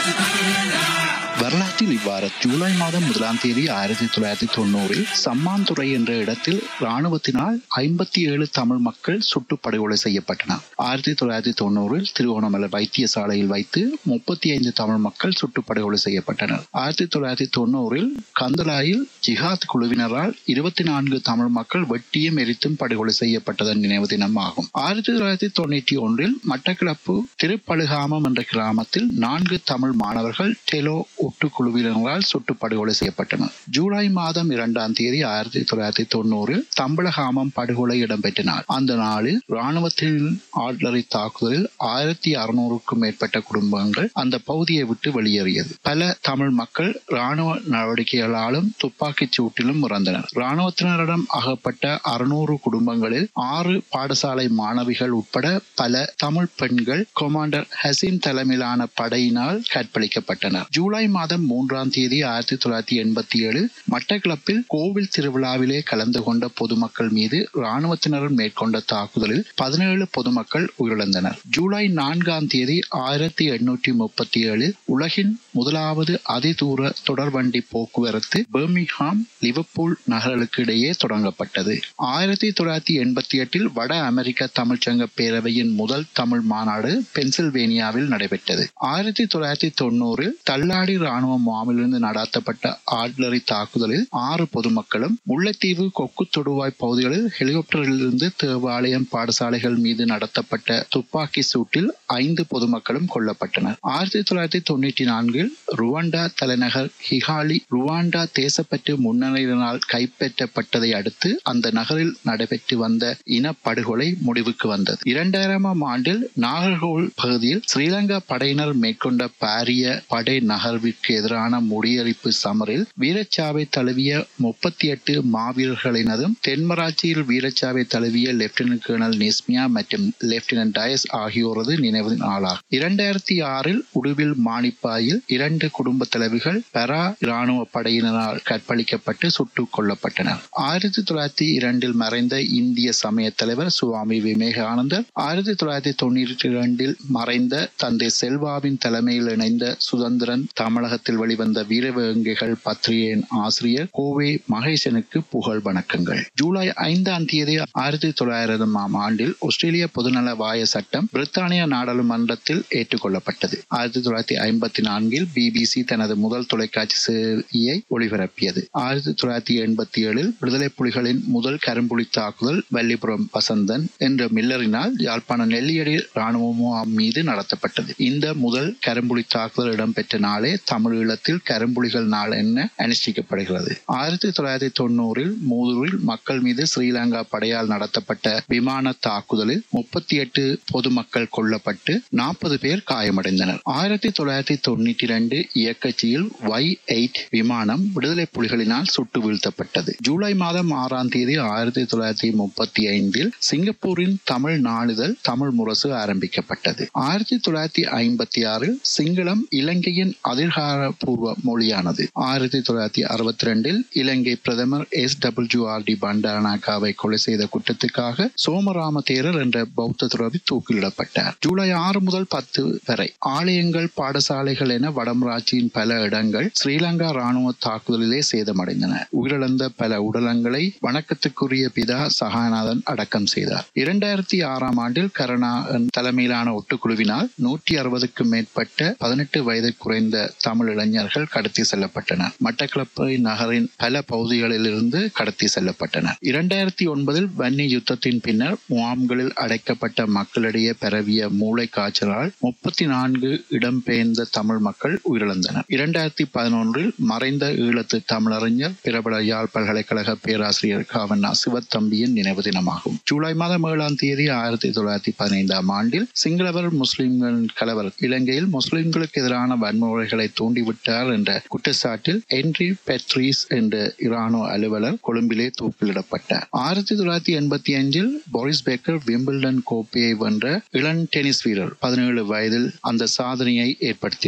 வரலாற்றில் இவ்வாறு ஜூலை மாதம் முதலாம் தேதி ஆயிரத்தி தொள்ளாயிரத்தி தொண்ணூறில் சம்மாந்துறை என்ற இடத்தில் இராணுவத்தினால் ஐம்பத்தி ஏழு தமிழ் மக்கள் சுட்டு படுகொலை செய்யப்பட்டனர் ஆயிரத்தி தொள்ளாயிரத்தி தொண்ணூறில் திருவோணமலை வைத்தியசாலையில் வைத்து முப்பத்தி ஐந்து தமிழ் மக்கள் சுட்டு படுகொலை செய்யப்பட்டனர் ஆயிரத்தி தொள்ளாயிரத்தி தொண்ணூறில் கந்தலாயில் ஜிஹாத் குழுவினரால் இருபத்தி நான்கு தமிழ் மக்கள் வெட்டியும் எரித்தும் படுகொலை செய்யப்பட்டதன் நினைவு தினம் ஆகும் ஆயிரத்தி தொள்ளாயிரத்தி தொண்ணூற்றி ஒன்றில் மட்டக்களப்பு திருப்பழுகாமம் என்ற கிராமத்தில் நான்கு தமிழ் மாணவர்கள் டெலோ ஒட்டுக்குழுவினரால் சுட்டு படுகொலை செய்யப்பட்டனர் ஜூலை மாதம் இரண்டாம் தேதி ஆயிரத்தி தொள்ளாயிரத்தி தொண்ணூறில் தம்பளகாமம் படுகொலை இடம்பெற்ற நாள் அந்த நாளில் இராணுவத்தின் ஆட்லரி தாக்குதலில் ஆயிரத்தி அறுநூறுக்கும் மேற்பட்ட குடும்பங்கள் அந்த பகுதியை விட்டு வெளியேறியது பல தமிழ் மக்கள் இராணுவ நடவடிக்கைகளாலும் துப்பாக்கிச் சூட்டிலும் இறந்தனர் இராணுவத்தினரிடம் அகப்பட்ட அறுநூறு குடும்பங்களில் ஆறு பாடசாலை மாணவிகள் உட்பட பல தமிழ் பெண்கள் கொமாண்டர் ஹசீன் தலைமையிலான படையினால் கற்பழிக்கப்பட்டனர் ஜூலை மாதம் மூன்றாம் தேதி ஆயிரத்தி தொள்ளாயிரத்தி எண்பத்தி ஏழு மட்டக்களப்பில் கோவில் திருவிழாவிலே கலந்து கொண்ட பொதுமக்கள் மீது இராணுவத்தினர் மேற்கொண்ட தாக்குதலில் பதினேழு பொதுமக்கள் உயிரிழந்தனர் ஜூலை நான்காம் தேதி ஆயிரத்தி எண்ணூற்றி முப்பத்தி ஏழில் உலகின் முதலாவது அதிதூர தொடர்வண்டி போக்குவரத்து பெர்மிங்ஹாம் லிவர்பூல் நகர்களுக்கு இடையே தொடங்கப்பட்டது ஆயிரத்தி தொள்ளாயிரத்தி எண்பத்தி எட்டில் வட அமெரிக்க தமிழ்ச்சங்க பேரவையின் முதல் தமிழ் மாநாடு பென்சில்வேனியாவில் நடைபெற்றது ஆயிரத்தி தொள்ளாயிரத்தி தொண்ணூறில் தள்ளாடி ராணுவ முகாமிலிருந்து நடாத்தப்பட்ட ஆட்லரி தாக்குதலில் ஆறு பொதுமக்களும் முல்லைத்தீவு கொக்கு தொடுவாய் பகுதிகளில் ஹெலிகாப்டரிலிருந்து தேவாலயம் பாடசாலைகள் மீது நடத்தப்பட்ட துப்பாக்கி சூட்டில் ஐந்து பொதுமக்களும் கொல்லப்பட்டனர் ஆயிரத்தி தொள்ளாயிரத்தி தொண்ணூற்றி நான்கில் ருவாண்டா தலைநகர் ஹிகாலி ருவாண்டா தேசப்பற்று முன்னணியினால் கைப்பற்றப்பட்டதை அடுத்து அந்த நகரில் நடைபெற்று வந்த இனப்படுகொலை முடிவுக்கு வந்தது இரண்டாயிரமாம் ஆண்டில் நாகர்கோவில் பகுதியில் ஸ்ரீலங்கா படையினர் மேற்கொண்ட பாரிய படை நகர்விற்கு எதிரான முடியறிப்பு சமரில் வீரச்சாவை தழுவிய முப்பத்தி எட்டு மாவீரர்களினதும் தென்மராட்சியில் வீரச்சாவை தழுவிய லெப்டினன்ட் கர்னல் நிஸ்மியா மற்றும் லெப்டினன்ட் டயஸ் ஆகியோரது நினைவு நாளாகும் இரண்டாயிரத்தி ஆறில் உடுவில் மானிப்பாயில் இரண்டு குடும்ப தலைவிகள் பரா இராணுவ படையினரால் கற்பழிக்கப்பட்டு சுட்டுக் கொல்லப்பட்டனர் ஆயிரத்தி தொள்ளாயிரத்தி இரண்டில் மறைந்த இந்திய சமய தலைவர் சுவாமி விவேகானந்தர் ஆயிரத்தி தொள்ளாயிரத்தி தொண்ணூற்றி இரண்டில் மறைந்த தந்தை செல்வாவின் தலைமையில் இணைந்த சுதந்திரன் தமிழகத்தில் வெளிவந்த வீரவேங்கைகள் பத்திரிகையின் ஆசிரியர் கோவை மகேசனுக்கு புகழ் வணக்கங்கள் ஜூலை ஐந்தாம் தேதி ஆயிரத்தி தொள்ளாயிரமாம் ஆண்டில் ஆஸ்திரேலிய பொதுநல வாய சட்டம் பிரித்தானிய நாடாளுமன்றத்தில் ஏற்றுக்கொள்ளப்பட்டது ஆயிரத்தி தொள்ளாயிரத்தி ஐம்பத்தி நான்கில் பிபிசி தனது முதல் தொலைக்காட்சி சேவையை ஒளிபரப்பியது ஆயிரத்தி தொள்ளாயிரத்தி எண்பத்தி ஏழில் விடுதலை புலிகளின் முதல் கரும்புலி தாக்குதல் வள்ளிபுரம் வசந்தன் என்ற மில்லரினால் யாழ்ப்பாண நெல்லியடி ராணுவ முகாம் மீது நடத்தப்பட்டது இந்த முதல் கரும்புலி தாக்குதல் இடம்பெற்ற நாளே தமிழ் ஈழத்தில் கரும்புலிகள் நாள் என அனுஷ்டிக்கப்படுகிறது ஆயிரத்தி தொள்ளாயிரத்தி தொண்ணூறில் மூதூரில் மக்கள் மீது ஸ்ரீலங்கா படையால் நடத்தப்பட்ட விமான தாக்குதலில் முப்பத்தி எட்டு பொதுமக்கள் கொல்லப்பட்டு நாற்பது பேர் காயமடைந்தனர் ஆயிரத்தி தொள்ளாயிரத்தி தொண்ணூற்றி இரண்டு இயக்கச்சியில் ஒய் எயிட் விமானம் விடுதலை புலிகளினால் சுட்டு வீழ்த்தப்பட்டது ஜூலை மாதம் ஆறாம் தேதி ஆயிரத்தி தொள்ளாயிரத்தி முப்பத்தி ஐந்தில் சிங்கப்பூரின் தமிழ் நாளிதழ் தமிழ் முரசு ஆரம்பிக்கப்பட்டது ஆயிரத்தி தொள்ளாயிரத்தி ஐம்பத்தி ஆறில் சிங்களம் இலங்கையின் அதிகாரப்பூர்வ மொழியானது ஆயிரத்தி தொள்ளாயிரத்தி அறுபத்தி ரெண்டில் இலங்கை பிரதமர் எஸ் டபிள்யூ ஆர் டி பண்டாரநாகாவை கொலை செய்த குற்றத்துக்காக சோமராம தேரர் என்ற பௌத்த துறவி தூக்கிலிடப்பட்டார் ஜூலை ஆறு முதல் பத்து வரை ஆலயங்கள் பாடசாலைகள் என வடமராட்சியின் பல இடங்கள் ஸ்ரீலங்கா ராணுவ தாக்குதலிலே சேதமடைந்தன உயிரிழந்த பல உடலங்களை வணக்கத்துக்குரிய பிதா சகாநாதன் அடக்கம் செய்தார் இரண்டாயிரத்தி ஆறாம் ஆண்டில் கருணா தலைமையிலான ஒட்டுக்குழுவினால் நூற்றி அறுபதுக்கும் மேற்பட்ட பதினெட்டு வயது குறைந்த தமிழ் இளைஞர்கள் கடத்தி செல்லப்பட்டனர் மட்டக்களப்பு நகரின் பல பகுதிகளிலிருந்து கடத்தி செல்லப்பட்டனர் இரண்டாயிரத்தி ஒன்பதில் வன்னி யுத்தத்தின் பின்னர் முகாம்களில் அடைக்கப்பட்ட மக்களிடையே பரவிய மூளை காய்ச்சலால் முப்பத்தி நான்கு இடம்பெயர்ந்த தமிழ் மக்கள் உயிரிழந்தனர் இரண்டாயிரத்தி பதினொன்றில் மறைந்த ஈழத்து தமிழறிஞர் பிரபல யாழ் பல்கலைக்கழக பேராசிரியர் காவண்ணா சிவத்தம்பியின் நினைவு தினமாகும் ஜூலை மாதம் ஏழாம் தேதி ஆயிரத்தி தொள்ளாயிரத்தி பதினைந்தாம் ஆண்டில் சிங்களவர் முஸ்லிம்கள் கலவர் இலங்கையில் முஸ்லிம்களுக்கு எதிரான வன்முறைகளை தூண்டிவிட்டார் என்ற குற்றச்சாட்டில் ஹென்றி பெட்ரீஸ் என்ற இராணுவ அலுவலர் கொழும்பிலே தூக்கிலிடப்பட்டார் ஆயிரத்தி தொள்ளாயிரத்தி எண்பத்தி அஞ்சில் போரிஸ் பேக்கர் விம்பிள்டன் கோப்பையை வென்ற இளம் டென்னிஸ் வீரர் பதினேழு வயதில் அந்த சாதனையை ஏற்படுத்தினார் ஆயிரத்தி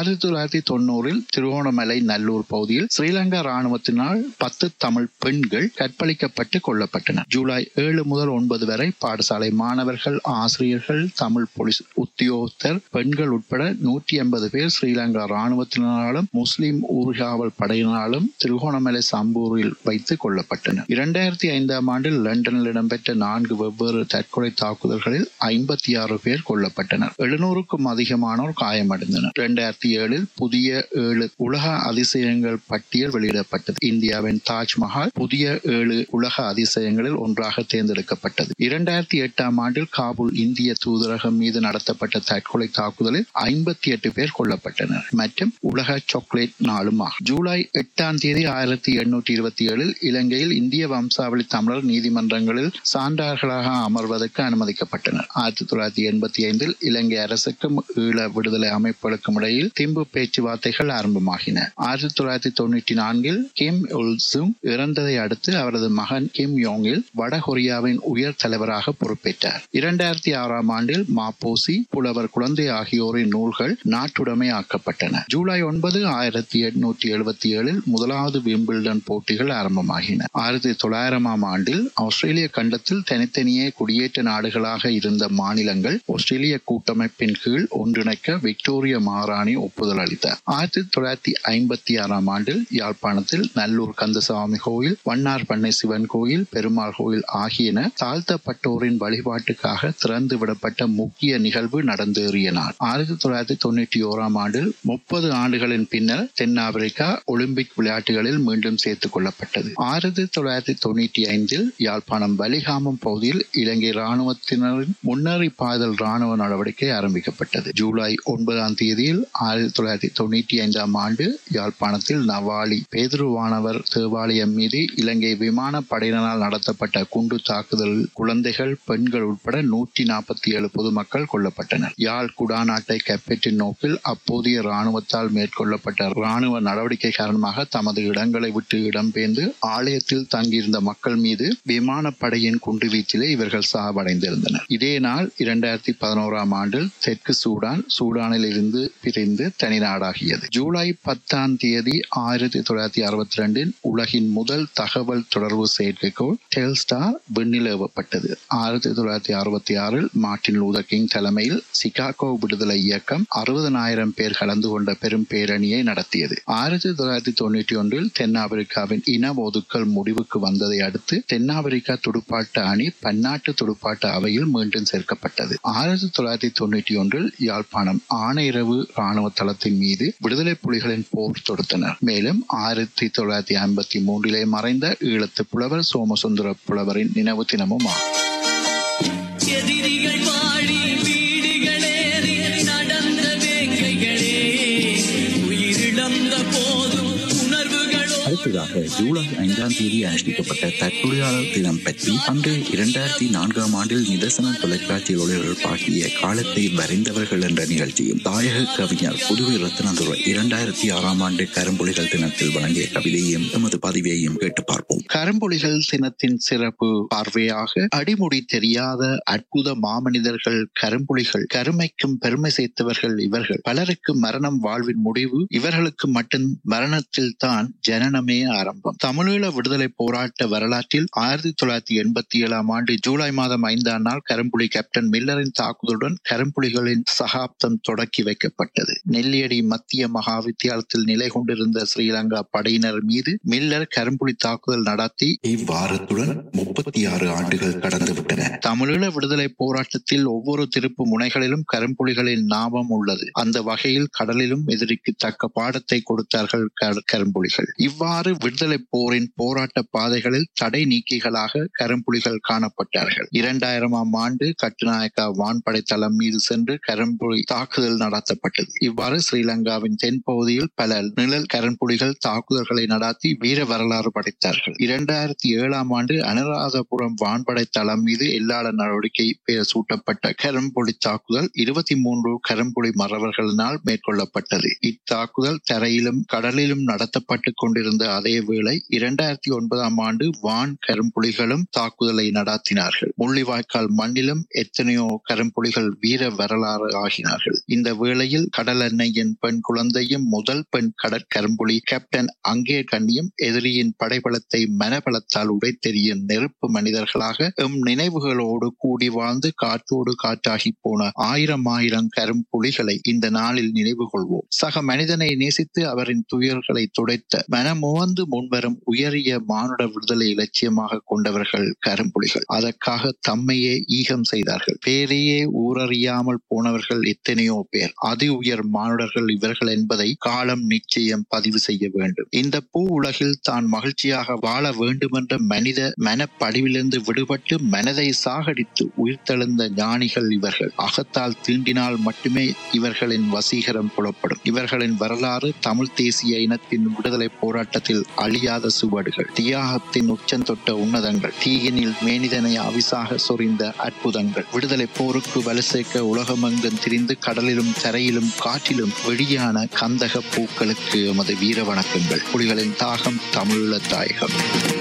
ஆயிரத்தி தொள்ளாயிரத்தி தொண்ணூறில் திருவோணமலை நல்லூர் பகுதியில் ஸ்ரீலங்கா ராணுவத்தினால் பத்து தமிழ் பெண்கள் கற்பழிக்கப்பட்டு கொல்லப்பட்டனர் ஜூலை ஏழு முதல் ஒன்பது வரை பாடசாலை மாணவர்கள் ஆசிரியர்கள் தமிழ் போலீஸ் உத்தியோகத்தர் பெண்கள் உட்பட நூற்றி எண்பது பேர் ஸ்ரீலங்கா ராணுவத்தினராலும் முஸ்லிம் ஊர்காவல் படையினராலும் திருகோணமலை சம்பூரில் வைத்து கொல்லப்பட்டனர் இரண்டாயிரத்தி ஐந்தாம் ஆண்டில் லண்டனில் இடம்பெற்ற நான்கு வெவ்வேறு தற்கொலை தாக்குதல்களில் ஐம்பத்தி ஆறு பேர் கொல்லப்பட்டனர் எழுநூறுக்கும் அதிகமானோர் காயமடைந்தனர் இரண்டாயிரத்தி ஏழில் புதிய ஏழு உலக அதிசயங்கள் பட்டியல் வெளியிடப்பட்டது இந்தியாவின் தாஜ்மஹால் புதிய ஏழு உலக அதிசயங்களில் ஒன்றாக தேர்ந்தெடுக்கப்பட்டது இரண்டாயிரத்தி எட்டாம் ஆண்டில் காபூல் இந்திய தூதரகம் மீது நடத்தப்பட்ட தற்கொலை தாக்குதலில் ஐம்பத்தி எட்டு பேர் கொல்லப்பட்டனர் மற்றும் உலக சாக்லேட் நாளும் ஆகும் ஜூலை எட்டாம் தேதி ஆயிரத்தி எண்ணூற்றி இருபத்தி ஏழில் இலங்கையில் இந்திய வம்சாவளி தமிழர் நீதிமன்றங்களில் சான்றார்களாக அமர்வதற்கு அனுமதிக்கப்பட்டனர் ஆயிரத்தி தொள்ளாயிரத்தி எண்பத்தி ஐந்தில் இலங்கை அரசுக்கும் ஈழ விடுதலை அமைப்புகளுக்கும் இடையில் திம்பு பேச்சுவார்த்தைகள் ஆரம்பமாகின ஆயிரத்தி தொள்ளாயிரத்தி தொண்ணூற்றி நான்கில் கிம் உல்சும் இறந்ததை அடுத்து அவரது மகன் கிம் யோங்கில் வடகொரியாவின் உயர் தலைவராக பொறுப்பேற்றார் இரண்டாயிரத்தி ஆறாம் ஆண்டில் மாப்போசி புலவர் குழந்தை ஆகியோரின் நூல்கள் நாட்டுடைமை ஆக்கப்பட்டன ஜூலை ஒன்பது ஆயிரத்தி எட்நூற்றி எழுபத்தி ஏழில் முதலாவது விம்பிள்டன் போட்டிகள் ஆரம்பமாகின ஆயிரத்தி தொள்ளாயிரமாம் ஆண்டில் ஆஸ்திரேலிய கண்டத்தில் தனித்தனியே குடியேற்ற நாடுகளாக இருந்த மாநிலங்கள் ஆஸ்திரேலிய கூட்டமைப்பின் கீழ் ஒன்றிணைக்க விக்டோரிய மகாராணி ஒப்புதல் அளித்தார் ஆயிரத்தி தொள்ளாயிரத்தி ஐம்பத்தி ஆறாம் ஆண்டில் யாழ்ப்பாணத்தில் நல்லூர் கந்தசாமி கோயில் வண்ணார் பண்ணை சிவன் கோயில் பெருமாள் கோயில் ஆகியன தாழ்த்தப்பட்டோரின் வழிபாட்டுக்காக திறந்து விடப்பட்ட முக்கிய நிகழ்வு நடந்தேறிய நாள் ஆயிரத்தி தொள்ளாயிரத்தி தொண்ணூற்றி ஓராம் ஆண்டில் முப்பது ஆண்டுகளின் பின்னர் தென்னாப்பிரிக்கா ஒலிம்பிக் விளையாட்டுகளில் மீண்டும் சேர்த்துக் கொள்ளப்பட்டது ஆயிரத்தி தொள்ளாயிரத்தி தொண்ணூற்றி ஐந்தில் யாழ்ப்பாணம் வலிகாமம் பகுதியில் இலங்கை ராணுவத்தினரின் முன்னேறி பாய்தல் ராணுவ நடவடிக்கை ஆரம்பிக்கப்பட்டது ஜூலை ஒன்பதாம் தேதியில் ஆயிரத்தி தொள்ளாயிரத்தி தொண்ணூற்றி ஐந்தாம் ஆண்டு யாழ்ப்பாணத்தில் நவாலி பேதுருவானவர் தேவாலயம் மீது இலங்கை விமான படையினரால் நடத்தப்பட்ட குண்டு தாக்குதல் குழந்தைகள் பெண்கள் உட்பட நூற்றி நாற்பத்தி ஏழு பொதுமக்கள் கொல்லப்பட்டனர் யாழ் குடாநாட்டை கைப்பற்றும் நோக்கில் அப்போதைய ராணுவத்தால் மேற்கொள்ளப்பட்ட ராணுவ நடவடிக்கை காரணமாக தமது இடங்களை விட்டு இடம்பெயர்ந்து ஆலயத்தில் தங்கியிருந்த மக்கள் மீது விமானப்படையின் குண்டுவீச்சிலே இவர்கள் சாவடைந்திருந்தனர் இதே நாள் இரண்டாயிரத்தி பதினோராம் ஆண்டில் தெற்கு சூடான் சூடானில் இருந்து பிரிந்து தனி நாடாகியது ஜூலை பத்தாம் தேதி ஆயிரத்தி தொள்ளாயிரத்தி அறுபத்தி ரெண்டில் உலகின் முதல் தகவல் தொடர்பு செயற்கைக்கோள் டெல்ஸ்டார் விண்ணில் ஏவப்பட்டது ஆயிரத்தி தொள்ளாயிரத்தி அறுபத்தி ஆறில் மார்டின் லூதர் கிங் தலைமையில் சிகாகோ விடுதலை இயக்கம் அறுபதனாயிரம் பேர் கலந்து கொண்ட பெரும் பேரணியை நடத்தியது ஆயிரத்தி தொள்ளாயிரத்தி தொண்ணூற்றி ஒன்றில் தென்னாப்பிரிக்காவின் இன ஒதுக்கல் முடிவுக்கு வந்ததை அடுத்து தென்னாப்பிரிக்கா துடுப்பாட்ட அணி பன்னாட்டு துடுப்பாட்ட அவையில் மீண்டும் சேர்க்கப்பட்டது ஆயிரத்தி தொள்ளாயிரத்தி தொண்ணூற்றி ஒன்றில் யாழ்ப்பாணம் ஆணையரவு ராணுவ தளத்தின் மீது விடுதலை புலிகளின் போர் தொடுத்தனர் மேலும் ஆயிரத்தி தொள்ளாயிரத்தி ஐம்பத்தி மூன்றிலே மறைந்த ஈழத்து புலவர் சோமசுந்தர புலவரின் நினைவு தினமும் ஆகும் எதிரிகள் வாழி வீடுகளேறி நடந்த வேங்கைகளே உயிரிழந்த போதும் உணர்வுகளோ அடுத்ததாக ஜூலை ஐந்தாம் தேதி அனுஷ்டிக்கப்பட்ட தற்கொலையாளர் தினம் பற்றி அன்று இரண்டாயிரத்தி நான்காம் ஆண்டில் நிதர்சன தொலைக்காட்சி ஒளிபரப்பாகிய காலத்தை வரைந்தவர்கள் என்ற நிகழ்ச்சியும் தாயக கவிஞர் புதுவை ரத்னதுரை இரண்டாயிரத்தி ஆறாம் ஆண்டு கரும்புலிகள் தினத்தில் வழங்கிய கவிதையையும் எமது பதிவையும் கேட்டு பார்ப்போம் கரும்புலிகள் தினத்தின் சிறப்பு பார்வையாக அடிமுடி தெரியாத அற்புத மாமனிதர்கள் கரும்புலிகள் கருமைக்கும் பெருமை சேர்த்தவர்கள் இவர்கள் பலருக்கு மரணம் வாழ்வின் முடிவு இவர்களுக்கு மட்டும் மரணத்தில் தான் ஜனனமே ஆரம்பம் தமிழீழ விடுதலை போராட்ட வரலாற்றில் ஆயிரத்தி தொள்ளாயிரத்தி எண்பத்தி ஏழாம் ஆண்டு ஜூலை மாதம் ஐந்தாம் நாள் கரும்புலி கேப்டன் மில்லரின் தாக்குதலுடன் கரும்புலிகளின் சகாப்தம் தொடக்கி வைக்கப்பட்டது நெல்லியடி மத்திய மகா வித்தியாலயத்தில் நிலை கொண்டிருந்த ஸ்ரீலங்கா படையினர் மீது மில்லர் கரும்புலி தாக்குதல் நடத்தி இவ்வாரத்துடன் முப்பத்தி ஆறு ஆண்டுகள் கடந்து விட்டன தமிழீழ விடுதலை போராட்டத்தில் ஒவ்வொரு திருப்பு முனைகளிலும் கரும்புலிகளின் நாமம் உள்ளது அந்த வகையில் கடலிலும் எதிரிக்கு தக்க பாடத்தை கொடுத்தார்கள் கரு- கரும்புலிகள் இவ்வாறு விடுதலை போரின் போராட்ட பாதைகளில் தடை நீக்கிகளாக கரும்புலிகள் காணப்பட்டார்கள் இரண்டாயிரமாம் ஆண்டு கட்டுநாயக்கா வான்படை தளம் மீது சென்று கரும்புலி தாக்குதல் நடத்தப்பட்டது இவ்வாறு ஸ்ரீலங்காவின் தென்பகுதியில் பல நிழல் கரும்புலிகள் தாக்குதல்களை நடாத்தி வீர வரலாறு படைத்தார்கள் இரண்டாயிரத்தி ஏழாம் ஆண்டு அனுராதபுரம் வான்படை தளம் மீது எல்லாள நடவடிக்கை பெயர் சூட்டப்பட்ட கரும்புலி தாக்குதல் இருபத்தி மூன்று கரும்புலி மறவர்களினால் மேற்கொள்ளப்பட்டது இத்தாக்குதல் தரையிலும் கடலிலும் நடத்தப்பட்டு கொண்டிருந்த அதே வேளை இரண்டாயிரத்தி ஒன்பதாம் ஆண்டு வான் கரும்புலிகளும் தாக்குதலை நடாத்தினார்கள் முள்ளிவாய்க்கால் மண்ணிலும் எத்தனையோ கரும்புலிகள் வீர வரலாறு ஆகினார்கள் இந்த வேளையில் கடல் அன்னையின் பெண் குழந்தையும் முதல் பெண் கடற்கரும்புலி கேப்டன் அங்கே கண்ணியும் எதிரியின் படைபலத்தை மனபலத்தால் உடைத்தெறிய நெருப்பு மனிதர்களாக எம் நினைவுகளோடு கூடி வாழ்ந்து காற்றோடு காற்றாகி போன ஆயிரம் ஆயிரம் கரும்புலிகளை இந்த நாளில் நினைவு கொள்வோம் சக மனிதனை நேசித்து அவரின் துயர்களை துடைத்த மனமுவந்து முன்வரும் உயரிய மானுட விடுதலை இலட்சியமாக கொண்டவர்கள் கரும்புலிகள் அதற்காக தம்மையே ஈகம் செய்தார்கள் பேரையே ஊரறியாமல் போனவர்கள் எத்தனையோ பேர் அதி உயர் மானுடர்கள் இவர்கள் என்பதை காலம் நிச்சயம் பதிவு செய்ய வேண்டும் இந்த பூ உலகில் தான் மகிழ்ச்சியாக வாழ வேண்டுமென்ற மனித மனப்படிவிலிருந்து விடுபட்டு மனதை சாகடித்து உயிர்த்தெழுந்த ஞானிகள் இவர்கள் அகத்தால் தீண்டினால் மட்டுமே இவர்களின் வசீகரம் புலப்படும் இவர்களின் வரலாறு தமிழ் தேசிய இனத்தின் விடுதலை போராட்டத்தில் அழியாத சுவடுகள் தியாகத்தின் உச்சம் தொட்ட உன்னதங்கள் தீயினில் மேனிதனை அவிசாக சொரிந்த அற்புதங்கள் விடுதலை போருக்கு வலு சேர்க்க உலகமெங்கும் திரிந்து கடலிலும் தரையிலும் காற்றிலும் வெளியான கந்தக பூக்களுக்கு எமது வீர வணக்கங்கள் புலிகளின் தாகம் தமிழீழ தாயகம்